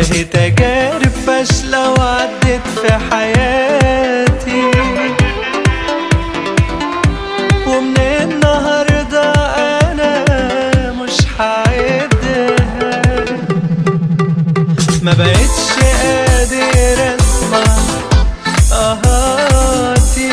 اهي تجارب فاشلة وعدت في حياتي ومن النهاردة أنا مش هعدها ما بقتش قادر أسمع آهاتي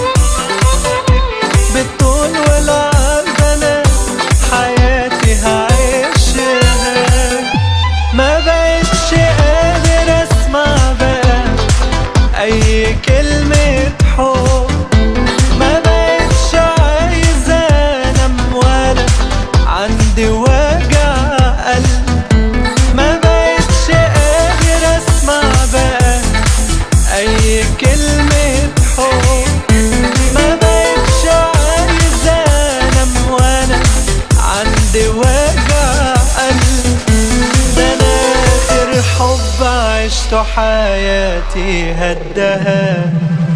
بالطول والعرض أنا حياتي هعيشها ما بقتش قادر أسمع بقى أي كلمة حب ما بقتش عايز انام ولا عندي وجع قلب ما بقتش قادر اسمع بقى اي كلمة حب ما بقتش عايز انام وانا عندي وجع قلب ده انا اخر حب عشته حياتي هدها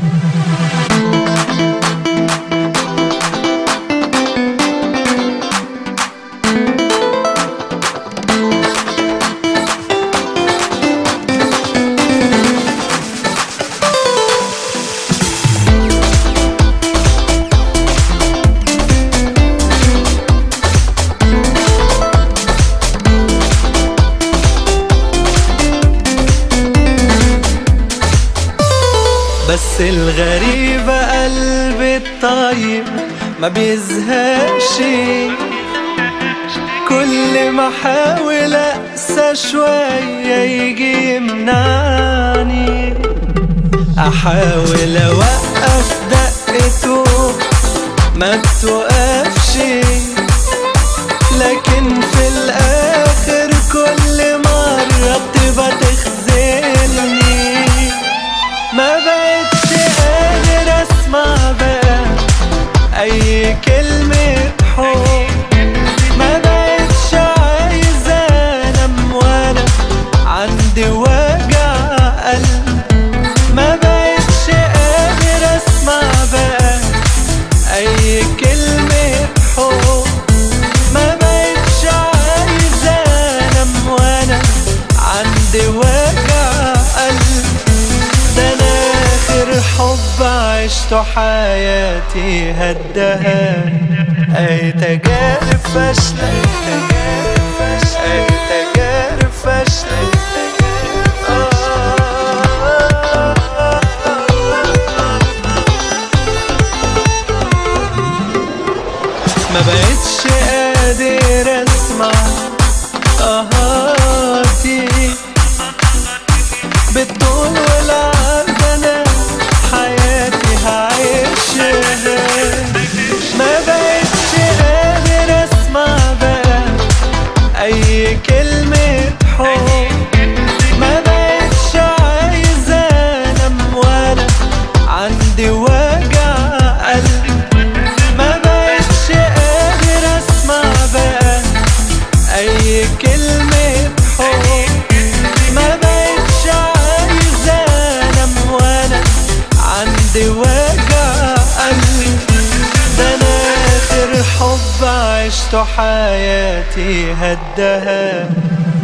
بس الغريب قلبي الطيب ما بيزهقش كل ما احاول اقسى شوية يجي يمنعني احاول اوقف دقته ما بتوقفش لكن في الاخر كل مرة بتبقى تخذلني ما بقتش قادر اسمع بقى اي كلمة حب ما بقتش عايز انام ولا عندي وجع قلب ما بقتش قادر اسمع بقى اي كلمة حب ما بقتش عايز انام وانا عندي وجع قلب ده انا اخر حب عشته حياتي هدها اي تجارب فاشلة اي تجارب فاشلة ما بقتش قادر اسمع اهاتي بالطول والعرض انا حياتي هعيشها ما بقتش قادر اسمع بقى اي كلمة حب ما بقتش عايز انام ولا عندي وجع قلب ما بقتش قادر اسمع بقى اي كلمة حب ما بقتش عايز انام وانا عندي وجع قلب ده انا اخر حب عشته حياتي هدها